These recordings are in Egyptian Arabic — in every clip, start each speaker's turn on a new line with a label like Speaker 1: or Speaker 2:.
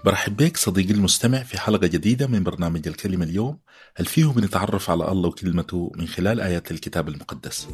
Speaker 1: برحب بك صديقي المستمع في حلقة جديدة من برنامج الكلمة اليوم هل فيه بنتعرف على الله وكلمته من خلال آيات الكتاب المقدس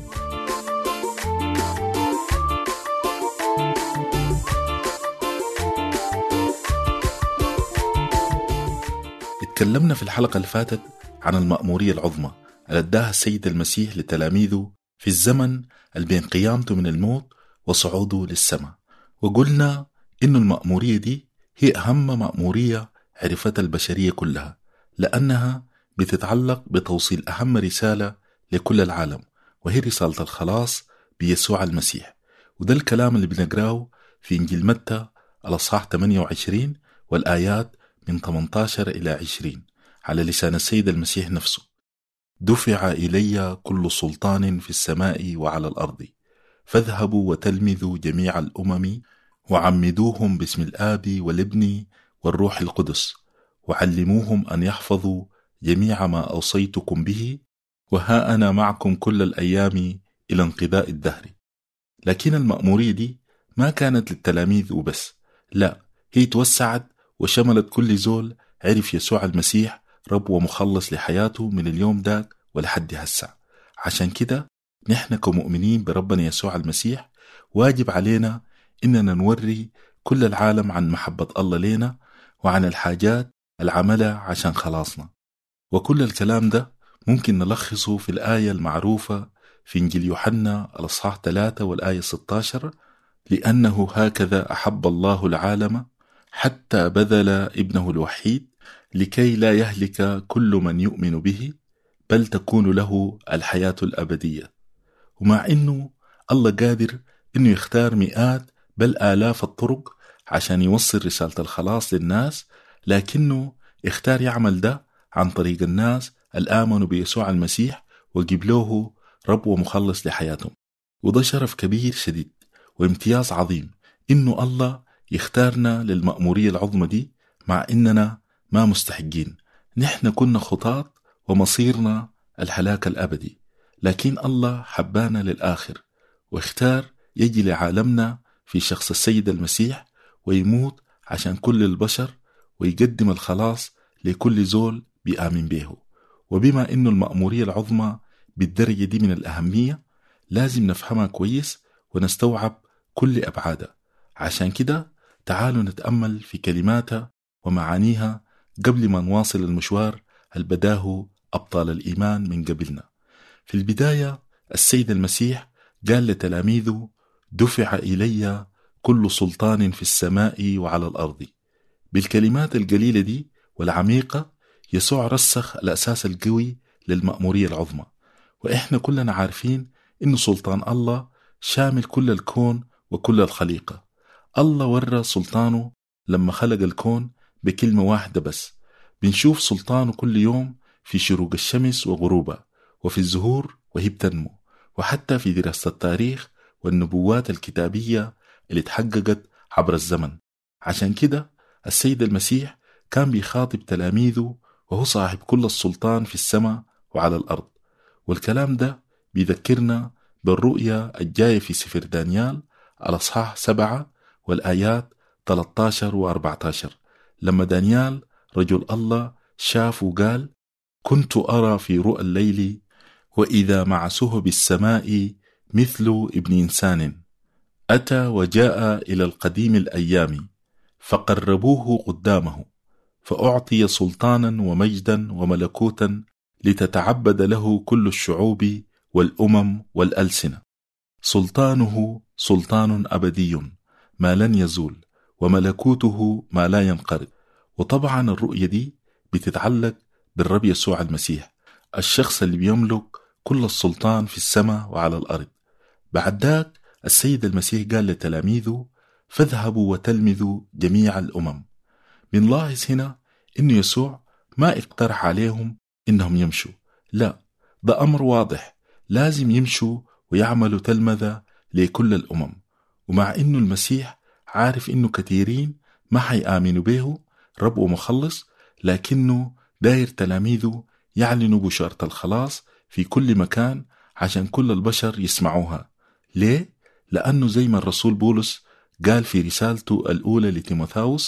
Speaker 1: اتكلمنا في الحلقة اللي فاتت عن المأمورية العظمى اللي اداها السيد المسيح لتلاميذه في الزمن اللي بين قيامته من الموت وصعوده للسماء وقلنا إنه المأمورية دي هي أهم مأمورية عرفتها البشرية كلها لأنها بتتعلق بتوصيل أهم رسالة لكل العالم وهي رسالة الخلاص بيسوع المسيح وده الكلام اللي بنقراه في إنجيل متى الأصحاح 28 والآيات من 18 إلى 20 على لسان السيد المسيح نفسه دفع إلي كل سلطان في السماء وعلى الأرض فاذهبوا وتلمذوا جميع الأمم وعمدوهم باسم الآب والابن والروح القدس وعلموهم أن يحفظوا جميع ما أوصيتكم به وها أنا معكم كل الأيام إلى انقضاء الدهر لكن المأمورية دي ما كانت للتلاميذ وبس لا هي توسعت وشملت كل زول عرف يسوع المسيح رب ومخلص لحياته من اليوم داك ولحد هسا عشان كده نحن كمؤمنين بربنا يسوع المسيح واجب علينا إننا نوري كل العالم عن محبة الله لينا وعن الحاجات العملة عشان خلاصنا وكل الكلام ده ممكن نلخصه في الآية المعروفة في إنجيل يوحنا الأصحاح 3 والآية 16 لأنه هكذا أحب الله العالم حتى بذل ابنه الوحيد لكي لا يهلك كل من يؤمن به بل تكون له الحياة الأبدية ومع إنه الله قادر إنه يختار مئات بل آلاف الطرق عشان يوصل رسالة الخلاص للناس لكنه اختار يعمل ده عن طريق الناس الآمنوا بيسوع المسيح وقبلوه رب ومخلص لحياتهم وده شرف كبير شديد وامتياز عظيم إنه الله يختارنا للمأمورية العظمى دي مع إننا ما مستحقين نحن كنا خطاة ومصيرنا الهلاك الأبدي لكن الله حبانا للآخر واختار يجي لعالمنا في شخص السيد المسيح ويموت عشان كل البشر ويقدم الخلاص لكل زول بيآمن به وبما إنه المأمورية العظمى بالدرجة دي من الأهمية لازم نفهمها كويس ونستوعب كل أبعادها عشان كده تعالوا نتأمل في كلماتها ومعانيها قبل ما نواصل المشوار البداه أبطال الإيمان من قبلنا في البداية السيد المسيح قال لتلاميذه دفع إلي كل سلطان في السماء وعلى الأرض بالكلمات القليلة دي والعميقة يسوع رسخ الأساس القوي للمأمورية العظمى وإحنا كلنا عارفين إن سلطان الله شامل كل الكون وكل الخليقة الله ورى سلطانه لما خلق الكون بكلمة واحدة بس بنشوف سلطانه كل يوم في شروق الشمس وغروبها وفي الزهور وهي بتنمو وحتى في دراسة التاريخ والنبوات الكتابية اللي تحققت عبر الزمن عشان كده السيد المسيح كان بيخاطب تلاميذه وهو صاحب كل السلطان في السماء وعلى الأرض والكلام ده بيذكرنا بالرؤيا الجاية في سفر دانيال الأصحاح سبعة والآيات 13 و 14 لما دانيال رجل الله شاف وقال كنت أرى في رؤى الليل وإذا مع سهب السماء مثل ابن إنسان أتى وجاء إلى القديم الأيام فقربوه قدامه فأعطي سلطانا ومجدا وملكوتا لتتعبد له كل الشعوب والأمم والألسنة سلطانه سلطان أبدي ما لن يزول وملكوته ما لا ينقرض وطبعا الرؤية دي بتتعلق بالرب يسوع المسيح الشخص اللي بيملك كل السلطان في السماء وعلى الأرض بعد ذاك السيد المسيح قال لتلاميذه فاذهبوا وتلمذوا جميع الأمم بنلاحظ هنا إنه يسوع ما اقترح عليهم إنهم يمشوا لا ده أمر واضح لازم يمشوا ويعملوا تلمذة لكل الأمم ومع إنه المسيح عارف إنه كثيرين ما حيآمنوا به رب ومخلص لكنه داير تلاميذه يعلنوا بشارة الخلاص في كل مكان عشان كل البشر يسمعوها ليه؟ لأنه زي ما الرسول بولس قال في رسالته الأولى لتيموثاوس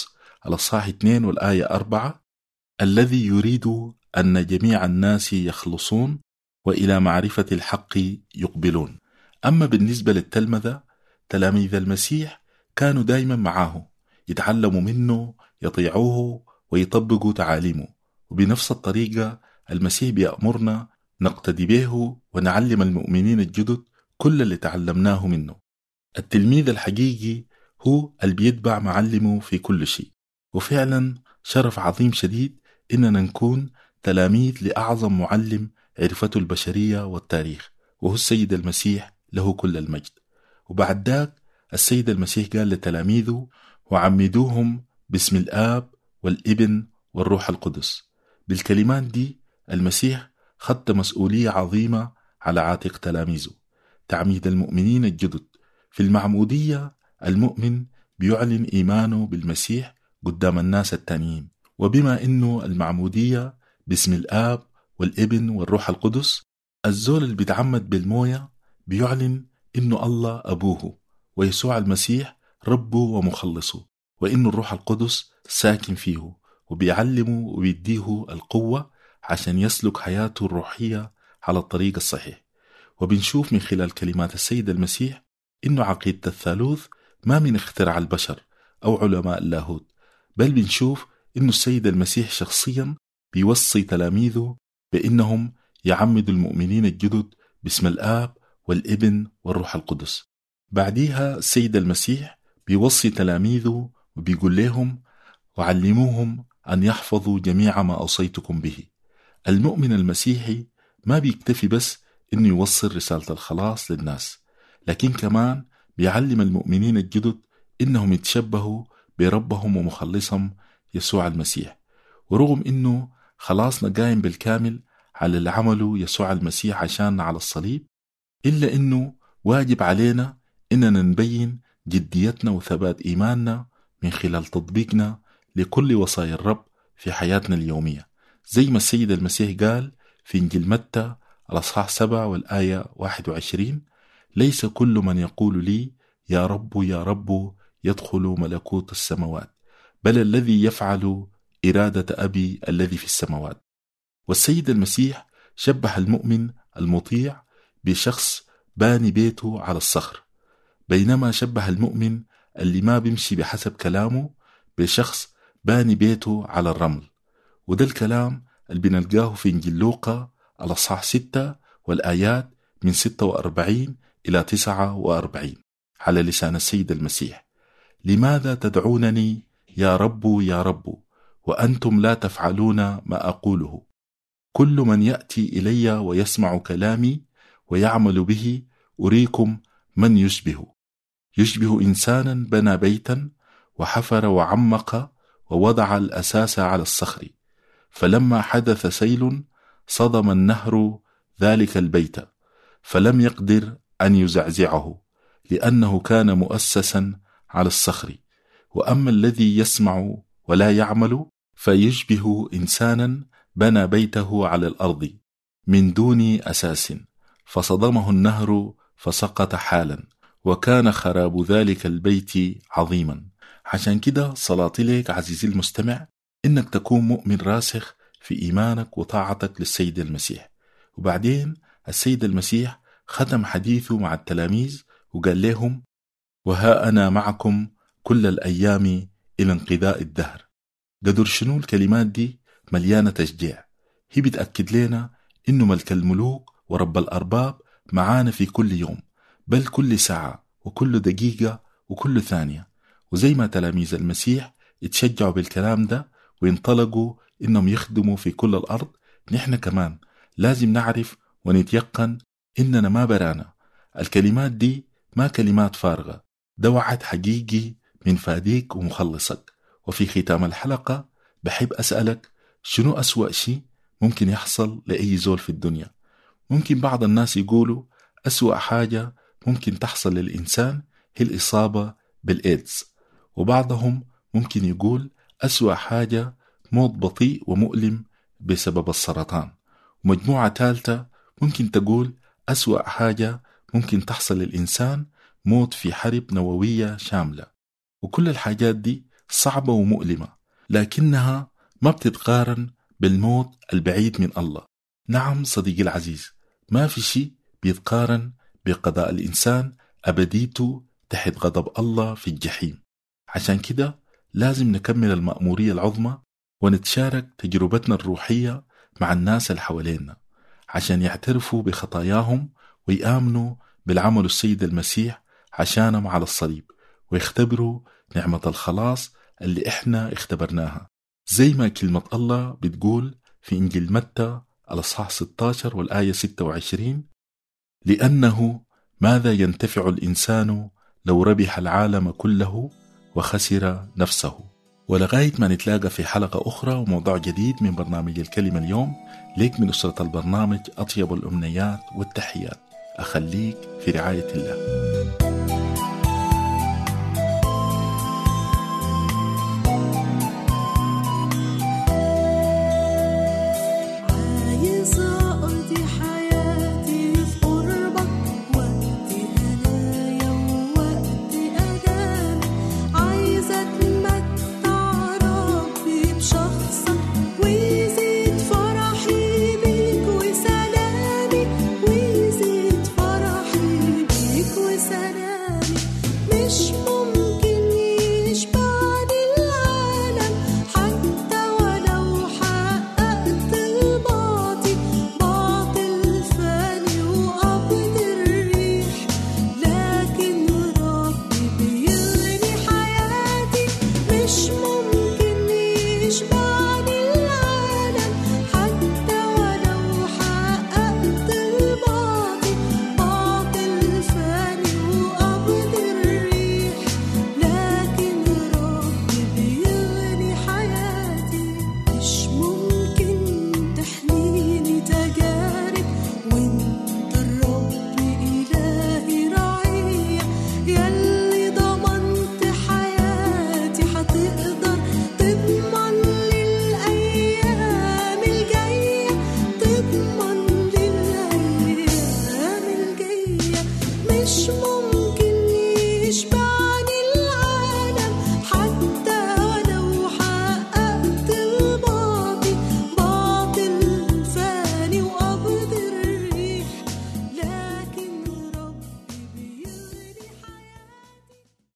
Speaker 1: الأصحاح 2 والآية 4 الذي يريد أن جميع الناس يخلصون وإلى معرفة الحق يقبلون أما بالنسبة للتلمذة تلاميذ المسيح كانوا دائما معاه يتعلموا منه يطيعوه ويطبقوا تعاليمه وبنفس الطريقة المسيح بيأمرنا نقتدي به ونعلم المؤمنين الجدد كل اللي تعلمناه منه التلميذ الحقيقي هو اللي بيتبع معلمه في كل شيء وفعلا شرف عظيم شديد إننا نكون تلاميذ لأعظم معلم عرفته البشرية والتاريخ وهو السيد المسيح له كل المجد وبعد ذاك السيد المسيح قال لتلاميذه وعمدوهم باسم الآب والابن والروح القدس بالكلمات دي المسيح خط مسؤولية عظيمة على عاتق تلاميذه تعميد المؤمنين الجدد في المعمودية المؤمن بيعلن إيمانه بالمسيح قدام الناس التانيين وبما إنه المعمودية باسم الآب والابن والروح القدس الزول اللي بيتعمد بالموية بيعلن إنه الله أبوه ويسوع المسيح ربه ومخلصه وإنه الروح القدس ساكن فيه وبيعلمه وبيديه القوة عشان يسلك حياته الروحية على الطريق الصحيح وبنشوف من خلال كلمات السيد المسيح إنه عقيدة الثالوث ما من اختراع البشر أو علماء اللاهوت بل بنشوف إنه السيد المسيح شخصيا بيوصي تلاميذه بإنهم يعمدوا المؤمنين الجدد باسم الآب والابن والروح القدس بعديها السيد المسيح بيوصي تلاميذه وبيقول لهم وعلموهم أن يحفظوا جميع ما أوصيتكم به المؤمن المسيحي ما بيكتفي بس إنه يوصل رسالة الخلاص للناس لكن كمان بيعلم المؤمنين الجدد إنهم يتشبهوا بربهم ومخلصهم يسوع المسيح ورغم إنه خلاصنا قايم بالكامل على اللي عمله يسوع المسيح عشاننا على الصليب إلا إنه واجب علينا إننا نبين جديتنا وثبات إيماننا من خلال تطبيقنا لكل وصايا الرب في حياتنا اليومية زي ما السيد المسيح قال في إنجيل متى الأصحاح 7 والآية 21 ليس كل من يقول لي يا رب يا رب يدخل ملكوت السماوات بل الذي يفعل إرادة أبي الذي في السماوات والسيد المسيح شبه المؤمن المطيع بشخص باني بيته على الصخر بينما شبه المؤمن اللي ما بيمشي بحسب كلامه بشخص باني بيته على الرمل وده الكلام اللي بنلقاه في إنجيل لوقا الأصحاح ستة والآيات من ستة وأربعين إلى تسعة وأربعين على لسان السيد المسيح لماذا تدعونني يا رب يا رب وأنتم لا تفعلون ما أقوله كل من يأتي إلي ويسمع كلامي ويعمل به أريكم من يشبه يشبه إنسانا بنى بيتا وحفر وعمق ووضع الأساس على الصخر فلما حدث سيل صدم النهر ذلك البيت فلم يقدر أن يزعزعه لأنه كان مؤسسا على الصخر وأما الذي يسمع ولا يعمل فيشبه إنسانا بنى بيته على الأرض من دون أساس فصدمه النهر فسقط حالا وكان خراب ذلك البيت عظيما عشان كده صلاتي لك عزيزي المستمع إنك تكون مؤمن راسخ في إيمانك وطاعتك للسيد المسيح وبعدين السيد المسيح ختم حديثه مع التلاميذ وقال لهم وها أنا معكم كل الأيام إلى انقضاء الدهر قدر شنو الكلمات دي مليانة تشجيع هي بتأكد لنا إنه ملك الملوك ورب الأرباب معانا في كل يوم بل كل ساعة وكل دقيقة وكل ثانية وزي ما تلاميذ المسيح يتشجعوا بالكلام ده وينطلقوا إنهم يخدموا في كل الأرض نحن كمان لازم نعرف ونتيقن إننا ما برانا الكلمات دي ما كلمات فارغة ده وعد حقيقي من فاديك ومخلصك وفي ختام الحلقة بحب أسألك شنو أسوأ شيء ممكن يحصل لأي زول في الدنيا ممكن بعض الناس يقولوا أسوأ حاجة ممكن تحصل للإنسان هي الإصابة بالإيدز وبعضهم ممكن يقول أسوأ حاجة موت بطيء ومؤلم بسبب السرطان ومجموعة ثالثة ممكن تقول أسوأ حاجة ممكن تحصل للإنسان موت في حرب نووية شاملة وكل الحاجات دي صعبة ومؤلمة لكنها ما بتتقارن بالموت البعيد من الله نعم صديقي العزيز ما في شيء بيتقارن بقضاء الإنسان أبديته تحت غضب الله في الجحيم عشان كده لازم نكمل المأمورية العظمى ونتشارك تجربتنا الروحية مع الناس اللي حوالينا عشان يعترفوا بخطاياهم ويآمنوا بالعمل السيد المسيح عشانهم على الصليب ويختبروا نعمة الخلاص اللي احنا اختبرناها زي ما كلمة الله بتقول في إنجيل متى الأصحاح 16 والآية 26 لأنه ماذا ينتفع الإنسان لو ربح العالم كله وخسر نفسه ولغاية ما نتلاقى في حلقة أخرى وموضوع جديد من برنامج الكلمة اليوم ليك من أسرة البرنامج أطيب الأمنيات والتحيات أخليك في رعاية الله
Speaker 2: مش ممكن نعيش